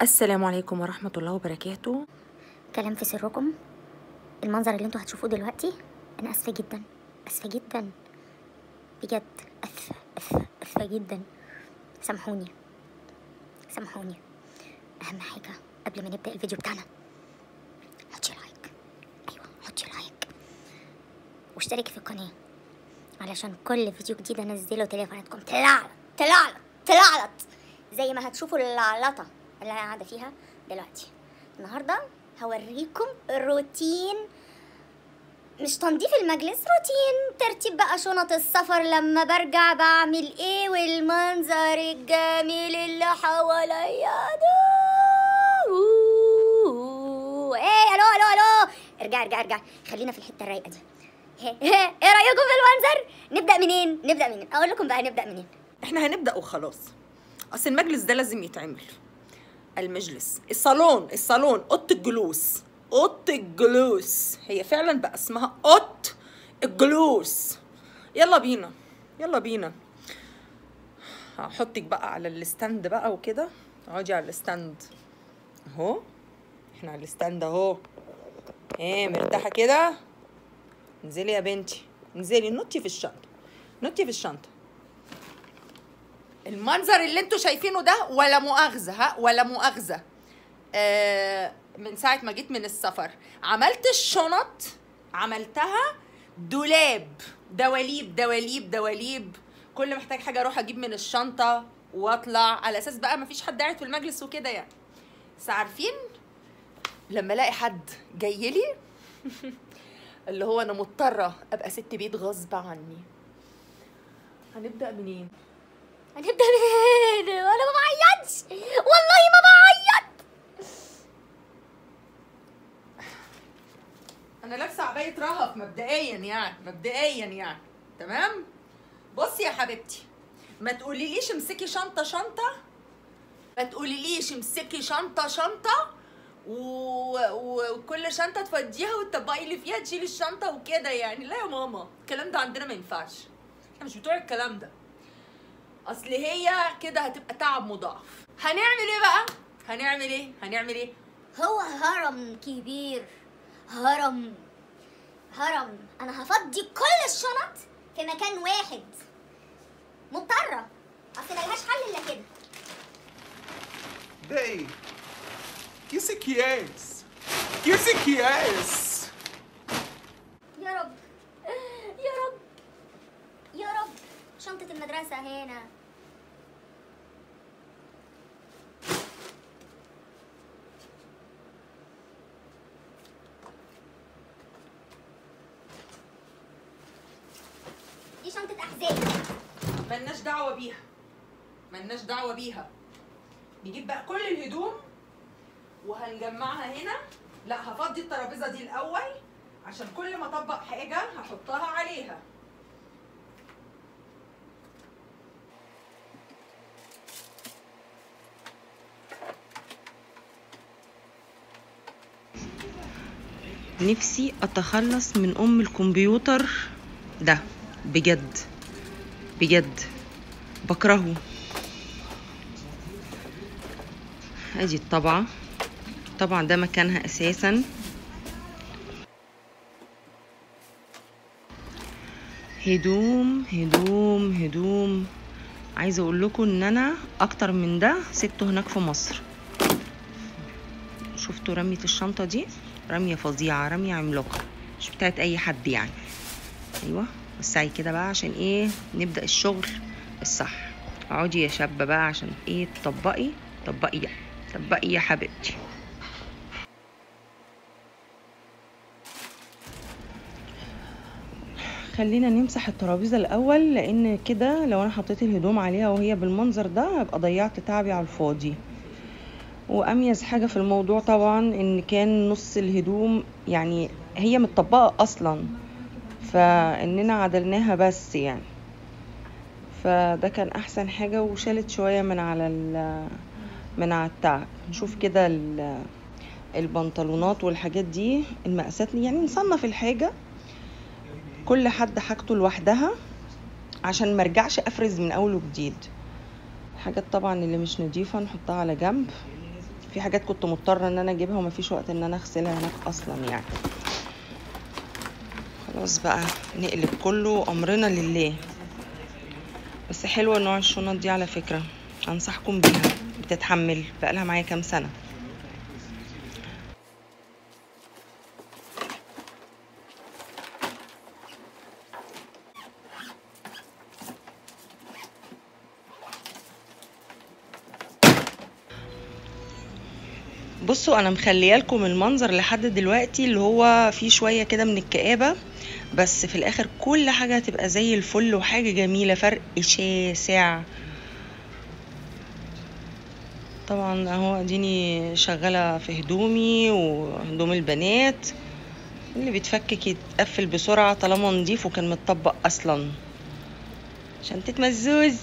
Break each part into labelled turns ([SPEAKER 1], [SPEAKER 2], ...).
[SPEAKER 1] السلام عليكم ورحمة الله وبركاته
[SPEAKER 2] كلام في سركم المنظر اللي انتوا هتشوفوه دلوقتي انا اسفه جدا اسفه جدا بجد اسفه اسفه اسفه جدا سامحوني سامحوني اهم حاجه قبل ما نبدا الفيديو بتاعنا حطي لايك ايوه حطي لايك واشتركي في القناه علشان كل فيديو جديد انزله تليفوناتكم تلعلط تلعلط تلعلط زي ما هتشوفوا اللعلطه اللي انا قاعده فيها دلوقتي النهارده هوريكم روتين مش تنظيف المجلس روتين ترتيب بقى شنط السفر لما برجع بعمل ايه والمنظر الجميل اللي حواليا ده أوه. ايه الو الو الو ارجع ارجع ارجع خلينا في الحته الرايقه دي ايه رايكم في المنظر نبدا منين نبدا منين اقول لكم بقى نبدا منين
[SPEAKER 1] احنا هنبدأ وخلاص اصل المجلس ده لازم يتعمل المجلس الصالون الصالون اوضه الجلوس اوضه الجلوس هي فعلا بقى اسمها اوضه الجلوس يلا بينا يلا بينا هحطك بقى على الستاند بقى وكده اقعدي على الستاند اهو احنا على الستاند اهو ايه مرتاحه كده انزلي يا بنتي انزلي نطي في الشنطه نطي في الشنطه المنظر اللي انتوا شايفينه ده ولا مؤاخذه ها ولا مؤاخذه آه من ساعه ما جيت من السفر عملت الشنط عملتها دولاب دواليب دواليب دواليب كل محتاج حاجه اروح اجيب من الشنطه واطلع على اساس بقى مفيش حد قاعد في المجلس وكده يعني بس عارفين لما الاقي حد جاي لي اللي هو انا مضطره ابقى ست بيت غصب عني هنبدا منين
[SPEAKER 2] هنبدا منين وانا ما بعيطش والله ما بعيط
[SPEAKER 1] انا لابسه عبايه رهف مبدئيا يعني مبدئيا يعني تمام بصي يا حبيبتي ما تقوليليش امسكي شنطه شنطه ما تقوليليش امسكي شنطه شنطه و... وكل شنطه تفضيها وتطبقي اللي فيها تشيلي الشنطه وكده يعني لا يا ماما الكلام ده عندنا ما ينفعش احنا مش بتوع الكلام ده اصل هي كده هتبقى تعب مضاعف هنعمل ايه بقى هنعمل ايه هنعمل ايه
[SPEAKER 2] هو هرم كبير هرم هرم انا هفضي كل الشنط في مكان واحد مضطرة اصل ملهاش حل الا كده
[SPEAKER 3] Bem, que se que és? Que se que és?
[SPEAKER 2] يا رب يا رب يا رب شنطة المدرسة هنا دي شنطة أحزاب
[SPEAKER 1] ملناش دعوه بيها ملناش دعوه بيها نجيب بقى كل الهدوم وهنجمعها هنا لا هفضي الترابيزه دي الاول عشان كل ما اطبق حاجه هحطها عليها نفسي اتخلص من ام الكمبيوتر ده بجد بجد بكرهه ادي الطبعة طبعا ده مكانها اساسا هدوم هدوم هدوم عايزه اقول لكم ان انا اكتر من ده سبته هناك في مصر شفتوا رمية الشنطة دي رمية فظيعة رمية عملاقة مش بتاعت اي حد يعني ايوه وسعي كده بقى عشان ايه نبدأ الشغل الصح اقعدي يا شابة بقى عشان ايه تطبقي طبقي يا طبقي يا حبيبتي خلينا نمسح الترابيزة الأول لأن كده لو أنا حطيت الهدوم عليها وهي بالمنظر ده هبقى ضيعت تعبي على الفاضي وأميز حاجة في الموضوع طبعا إن كان نص الهدوم يعني هي متطبقة أصلا فإننا عدلناها بس يعني فده كان أحسن حاجة وشالت شوية من على ال من على التعب نشوف كده ال- البنطلونات والحاجات دي المقاسات يعني نصنف الحاجة كل حد حاجته لوحدها عشان مرجعش افرز من اول وجديد الحاجات طبعا اللي مش نضيفة نحطها على جنب في حاجات كنت مضطره ان انا اجيبها ومفيش وقت ان انا اغسلها هناك اصلا يعني خلاص بقى نقلب كله امرنا لله بس حلوه نوع الشنط دي على فكره انصحكم بيها بتتحمل بقالها معايا كام سنه بصوا انا مخليه لكم المنظر لحد دلوقتي اللي هو فيه شويه كده من الكآبه بس في الاخر كل حاجه هتبقى زي الفل وحاجه جميله فرق شاسع طبعا اهو اديني شغاله في هدومي وهدوم البنات اللي بيتفكك يتقفل بسرعه طالما نضيف وكان متطبق اصلا شنطه مزوز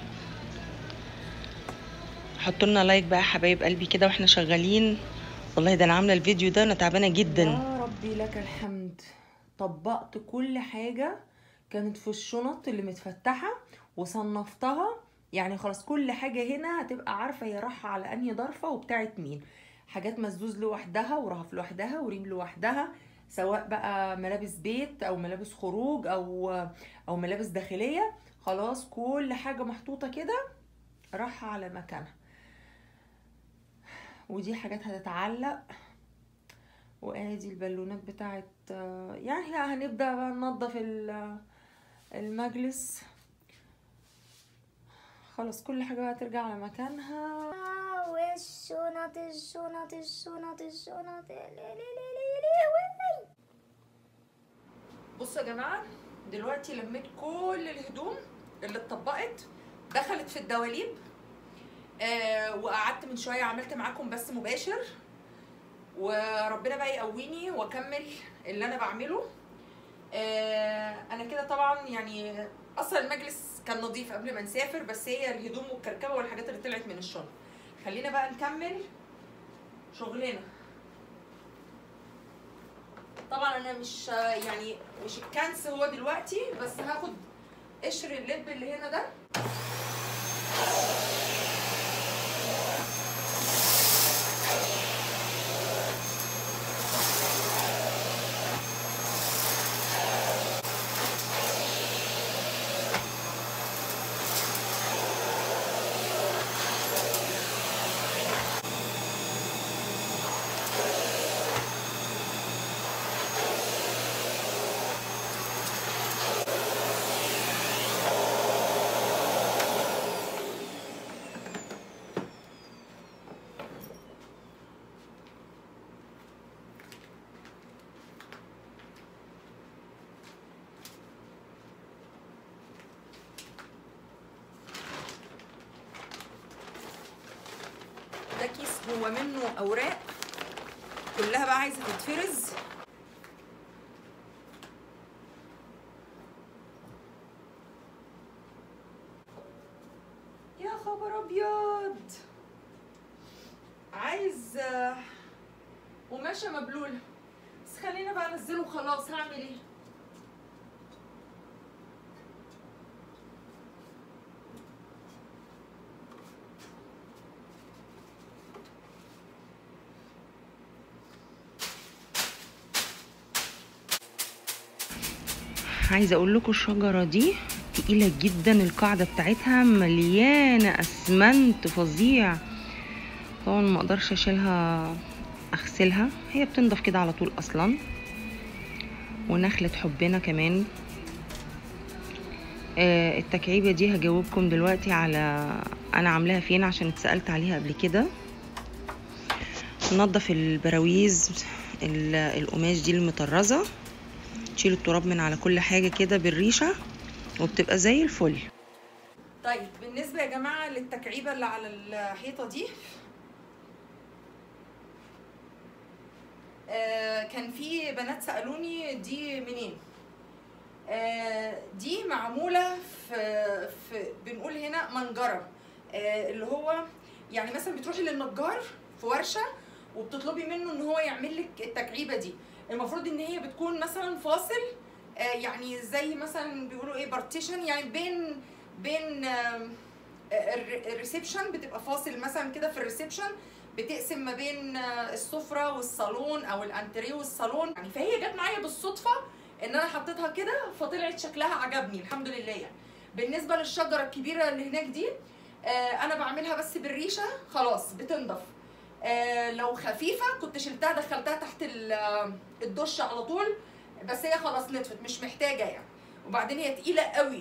[SPEAKER 1] حطوا لنا لايك بقى يا حبايب قلبي كده واحنا شغالين والله ده انا عامله الفيديو ده انا تعبانه جدا
[SPEAKER 4] يا ربي لك الحمد طبقت كل حاجة كانت في الشنط اللي متفتحة وصنفتها يعني خلاص كل حاجة هنا هتبقى عارفة هي رايحة على أنهي ضرفة وبتاعت مين حاجات مسدوز لوحدها ورهف لوحدها وريم لوحدها سواء بقى ملابس بيت أو ملابس خروج أو أو ملابس داخلية خلاص كل حاجة محطوطة كده رايحة على مكانها ودي حاجات هتتعلق وادي البالونات بتاعت يعني هنبدا بقى ننضف ال- المجلس خلاص كل حاجه بقى ترجع على مكانها
[SPEAKER 2] والشنط الشنط الشنط الشنط ليه ليه ليه ليه ليه
[SPEAKER 4] بصوا يا جماعه دلوقتي لميت كل الهدوم اللي اتطبقت دخلت في الدواليب آه وقعدت من شويه عملت معاكم بس مباشر وربنا بقى يقويني واكمل اللي انا بعمله آه انا كده طبعا يعني اصلا المجلس كان نظيف قبل ما نسافر بس هي الهدوم والكركبه والحاجات اللي طلعت من الشنط خلينا بقى نكمل شغلنا طبعا انا مش يعني مش الكنس هو دلوقتي بس هاخد قشر اللب اللي هنا ده ده كيس جوه منه اوراق كلها بقى عايزه تتفرز يا خبر ابيض عايز آه، قماشه مبلوله بس خلينا بقى انزله خلاص هعمل ايه
[SPEAKER 1] عايزه اقول لكم الشجره دي تقيله جدا القاعده بتاعتها مليانه اسمنت فظيع طبعا ما اقدرش اشيلها اغسلها هي بتنضف كده على طول اصلا ونخلة حبنا كمان آه، التكعيبة دي هجاوبكم دلوقتي على انا عاملاها فين عشان اتسألت عليها قبل كده ننضف البراويز ال- القماش دي المطرزة تشيل التراب من على كل حاجة كده بالريشة وبتبقى زي الفل
[SPEAKER 4] طيب بالنسبة يا جماعة للتكعيبة اللي على الحيطة دي آه كان في بنات سألوني دي منين آه دي معمولة في, في بنقول هنا منجرة آه اللي هو يعني مثلا بتروحي للنجار في ورشة وبتطلبي منه ان هو يعمل لك التكعيبة دي المفروض ان هي بتكون مثلا فاصل آه يعني زي مثلا بيقولوا ايه بارتيشن يعني بين بين آم، الر- الريسبشن بتبقى فاصل مثلا كده في الريسبشن بتقسم ما بين آه، السفره والصالون او الانتريه والصالون يعني فهي جت معايا بالصدفه ان انا حطيتها كده فطلعت شكلها عجبني الحمد لله يعني بالنسبه للشجره الكبيره اللي هناك دي آه، انا بعملها بس بالريشه خلاص بتنضف آه، لو خفيفه كنت شلتها دخلتها تحت ال- آه، الدش على طول بس هي خلاص نطفت مش محتاجه يعني وبعدين هي تقيله قوي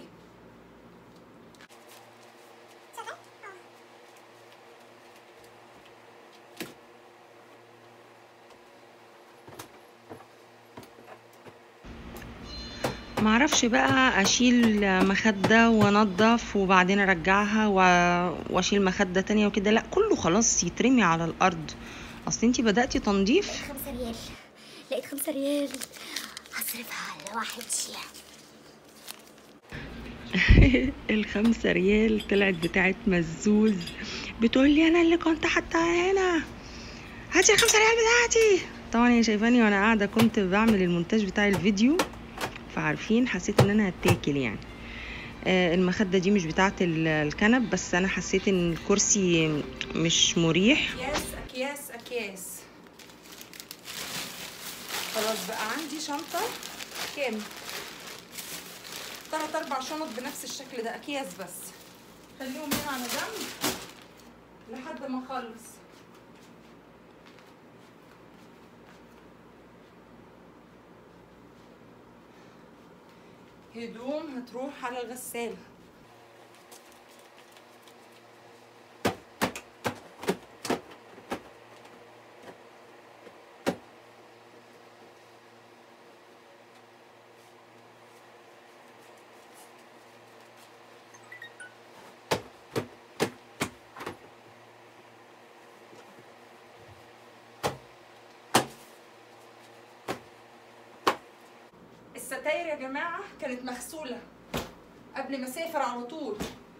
[SPEAKER 1] معرفش بقى اشيل مخدة وانضف وبعدين ارجعها و- واشيل مخدة تانية وكده لا كله خلاص يترمي على الارض اصل انتي بدأتي تنظيف
[SPEAKER 2] خمسة ريال لقيت خمسة ريال هصرفها على واحد شيء
[SPEAKER 1] الخمسة ريال طلعت بتاعت مزوز بتقول لي انا اللي كنت حاطاها هنا هاتي الخمسة ريال بتاعتي طبعا هي شايفاني وانا قاعدة كنت بعمل المونتاج بتاع الفيديو فعارفين حسيت ان انا هتاكل يعني آه، المخدة دي مش بتاعت ال- الكنب بس انا حسيت ان الكرسي مش مريح
[SPEAKER 4] اكياس اكياس اكياس خلاص بقى عندي شنطه كام تلات اربع شنط بنفس الشكل ده اكياس بس خليهم هنا على جنب لحد ما اخلص هدوم هتروح على الغسالة الستاير يا جماعة كانت مغسولة قبل ما اسافر على طول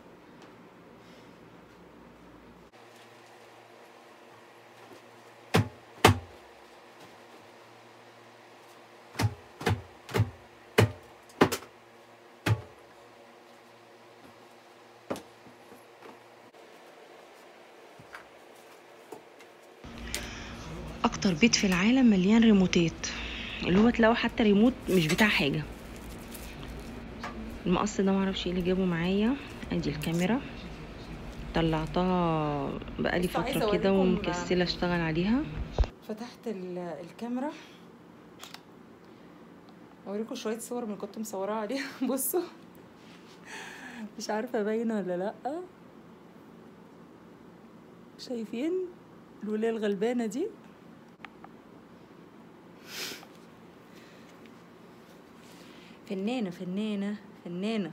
[SPEAKER 1] اكتر بيت في العالم مليان ريموتات اللي هو تلاقوا حتى ريموت مش بتاع حاجه المقص ده معرفش ايه اللي جابه معايا ادي الكاميرا طلعتها بقالي
[SPEAKER 4] كنت عايزة
[SPEAKER 1] فتره كده
[SPEAKER 4] أوريكم-
[SPEAKER 1] ومكسله اشتغل عليها
[SPEAKER 4] فتحت ال- الكاميرا اوريكم شويه صور من اللي كنت مصوراها عليها بصوا مش عارفه باينه ولا لا شايفين الولايه الغلبانه دي فنانه فنانه فنانه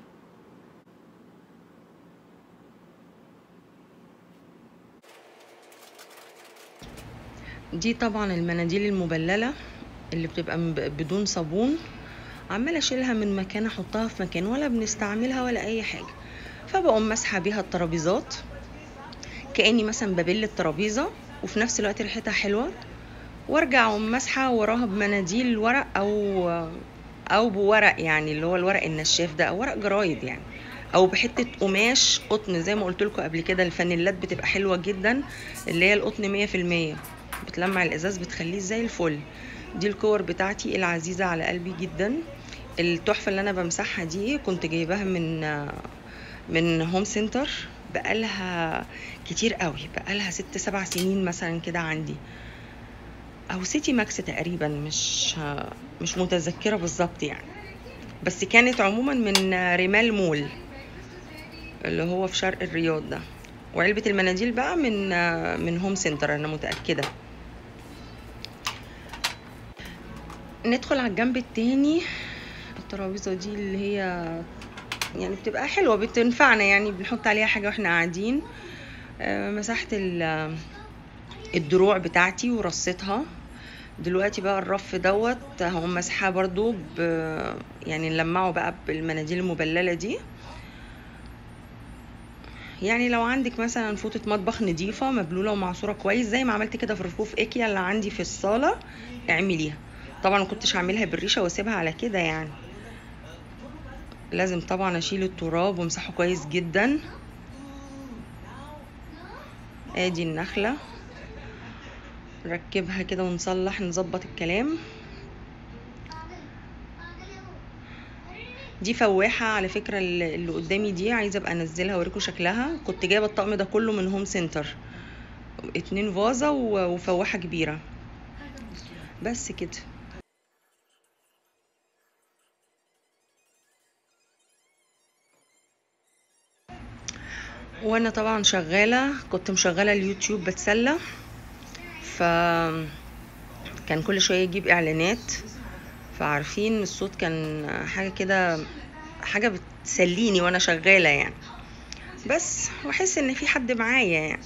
[SPEAKER 1] دي طبعا المناديل المبلله اللي بتبقى م- بدون صابون عماله اشيلها من مكان احطها في مكان ولا بنستعملها ولا اي حاجه فبقوم مسحه بيها الترابيزات كاني مثلا ببل الترابيزه وفي نفس الوقت ريحتها حلوه وارجع اقوم مسحه وراها بمناديل ورق او او بورق يعني اللي هو الورق النشاف ده او ورق جرايد يعني او بحته قماش قطن زي ما قلت لكم قبل كده الفانيلات بتبقى حلوه جدا اللي هي القطن 100% بتلمع الازاز بتخليه زي الفل دي الكور بتاعتي العزيزه على قلبي جدا التحفه اللي انا بمسحها دي كنت جايباها من من هوم سنتر بقالها كتير قوي بقالها ست سبع سنين مثلا كده عندي او سيتي ماكس تقريبا مش مش متذكره بالظبط يعني بس كانت عموما من رمال مول اللي هو في شرق الرياض ده وعلبة المناديل بقى من من هوم سنتر انا متأكدة ندخل على الجنب التاني الترابيزة دي اللي هي يعني بتبقى حلوة بتنفعنا يعني بنحط عليها حاجة واحنا قاعدين آه، مسحت ال- الدروع بتاعتي ورصيتها دلوقتي بقى الرف دوت هقوم مسحاه برضو ب يعني نلمعه بقى بالمناديل المبللة دي يعني لو عندك مثلا فوطة مطبخ نضيفة مبلولة ومعصورة كويس زي ما عملت كده في رفوف ايكيا اللي عندي في الصالة اعمليها طبعا ما كنتش هعملها بالريشة واسيبها على كده يعني لازم طبعا اشيل التراب وامسحه كويس جدا ادي النخلة نركبها كده ونصلح نظبط الكلام دي فواحة على فكرة اللي اللي قدامي دي عايزة ابقى انزلها اوريكم شكلها كنت جايبة الطقم ده كله من هوم سنتر اتنين فازة و- وفواحة كبيرة بس كده وانا طبعا شغالة كنت مشغلة اليوتيوب بتسلى ف كان كل شوية يجيب اعلانات فعارفين الصوت كان حاجة كده حاجة بتسليني وانا شغالة يعني بس واحس ان في حد معايا يعني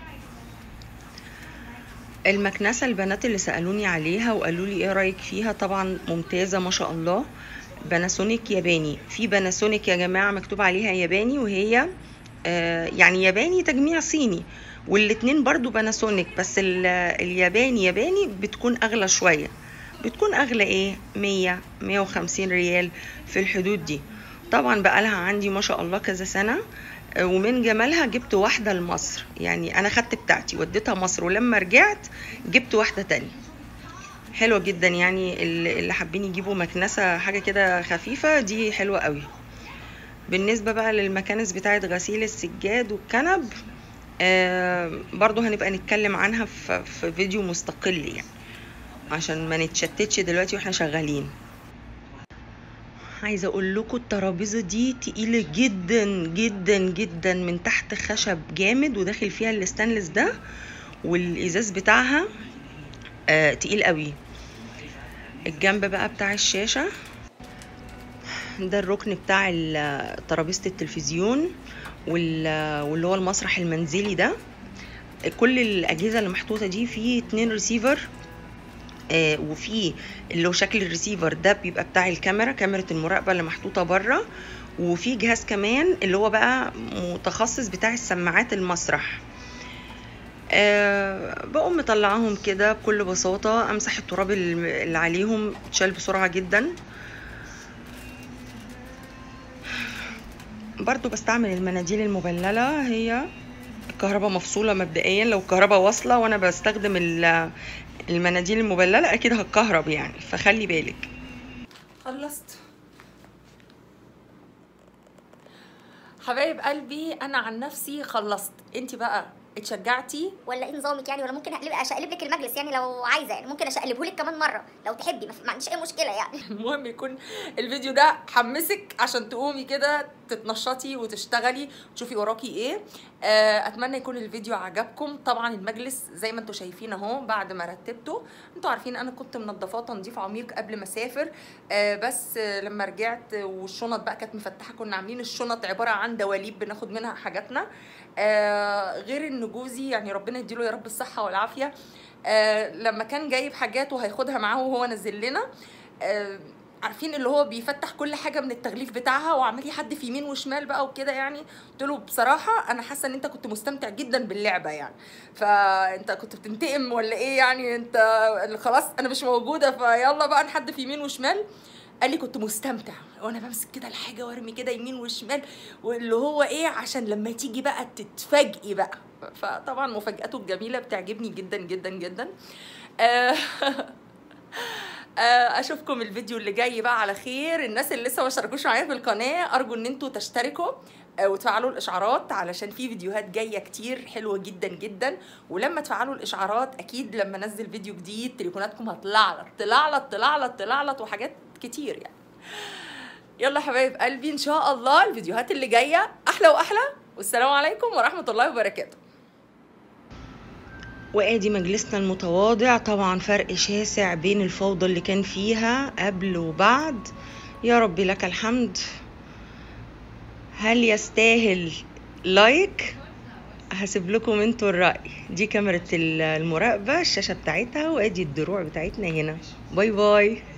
[SPEAKER 1] المكنسة البنات اللي سألوني عليها وقالوا لي ايه رأيك فيها طبعا ممتازة ما شاء الله باناسونيك ياباني في باناسونيك يا جماعة مكتوب عليها ياباني وهي آه يعني ياباني تجميع صيني والاتنين برضو باناسونيك بس ال- الياباني ياباني بتكون اغلى شوية بتكون اغلى ايه مية مية وخمسين ريال في الحدود دي طبعا بقى لها عندي ما شاء الله كذا سنة آه، ومن جمالها جبت واحدة لمصر يعني انا خدت بتاعتي وديتها مصر ولما رجعت جبت واحدة تانية حلوة جدا يعني اللي اللي حابين يجيبوا مكنسة حاجة كده خفيفة دي حلوة قوي بالنسبة بقى للمكانس بتاعة غسيل السجاد والكنب آه برضو هنبقى نتكلم عنها في, في فيديو مستقل يعني عشان ما نتشتتش دلوقتي واحنا شغالين عايزه اقول لكم الترابيزه دي تقيله جدا جدا جدا من تحت خشب جامد وداخل فيها الستانلس ده والازاز بتاعها آه تقيل قوي الجنب بقى بتاع الشاشه ده الركن بتاع ال- ترابيزه التلفزيون وال- واللي هو المسرح المنزلي ده كل الاجهزه اللي محطوطه دي فيه اتنين ريسيفر آه، وفي اللي هو شكل الريسيفر ده بيبقى بتاع الكاميرا كاميرا المراقبة اللي محطوطة بره وفي جهاز كمان اللي هو بقى متخصص بتاع السماعات المسرح أه بقوم مطلعاهم كده بكل بساطة امسح التراب الم- اللي عليهم اتشال بسرعة جدا برضو بستعمل المناديل المبللة هي الكهرباء مفصولة مبدئيا لو الكهرباء واصلة وانا بستخدم ال- المناديل المبللة اكيد هتكهرب يعني فخلي بالك
[SPEAKER 4] خلصت حبايب قلبي انا عن نفسي خلصت انت بقى اتشجعتي
[SPEAKER 2] ولا ايه نظامك يعني ولا ممكن اقلب اشقلب لك المجلس يعني لو عايزه يعني ممكن اشقلبه لك كمان مره لو تحبي ما في- ما عنديش اي مشكله يعني
[SPEAKER 4] المهم يكون الفيديو ده حمسك عشان تقومي كده تتنشطي وتشتغلي وتشوفي وراكي ايه آه، اتمنى يكون الفيديو عجبكم طبعا المجلس زي ما انتم شايفين اهو بعد ما رتبته انتوا عارفين انا كنت منضفاه تنظيف عميق قبل ما اسافر آه، بس آه، لما رجعت والشنط بقى كانت مفتحه كنا عاملين الشنط عباره عن دواليب بناخد منها حاجاتنا آه، غير ان جوزي يعني ربنا يديله يا رب الصحه والعافيه آه، لما كان جايب حاجات وهياخدها معاه وهو نزل لنا آه، عارفين اللي هو بيفتح كل حاجه من التغليف بتاعها وعمال يحدف يمين وشمال بقى وكده يعني قلت له بصراحه انا حاسه ان انت كنت مستمتع جدا باللعبه يعني فانت كنت بتنتقم ولا ايه يعني انت خلاص انا مش موجوده فيلا بقى نحدف يمين وشمال قال لي كنت مستمتع وانا بمسك كده الحاجه وارمي كده يمين وشمال واللي هو ايه عشان لما تيجي بقى تتفاجئي بقى فطبعا مفاجاته الجميله بتعجبني جدا جدا جدا آه، آه، اشوفكم الفيديو اللي جاي بقى على خير الناس اللي لسه ما اشتركوش معايا في القناه ارجو ان انتوا تشتركوا آه، وتفعلوا الاشعارات علشان في فيديوهات جايه كتير حلوه جدا جدا ولما تفعلوا الاشعارات اكيد لما انزل فيديو جديد تليفوناتكم هتلعلط تلعلط تلعلط تلعلط وحاجات كتير يعني يلا يا حبايب قلبي ان شاء الله الفيديوهات اللي جايه احلى واحلى والسلام عليكم ورحمه الله وبركاته
[SPEAKER 1] وادي مجلسنا المتواضع طبعا فرق شاسع بين الفوضى اللي كان فيها قبل وبعد يا رب لك الحمد هل يستاهل لايك هسيب لكم انتوا الرأي دي كاميرا المراقبة الشاشة بتاعتها وادي الدروع بتاعتنا هنا باي باي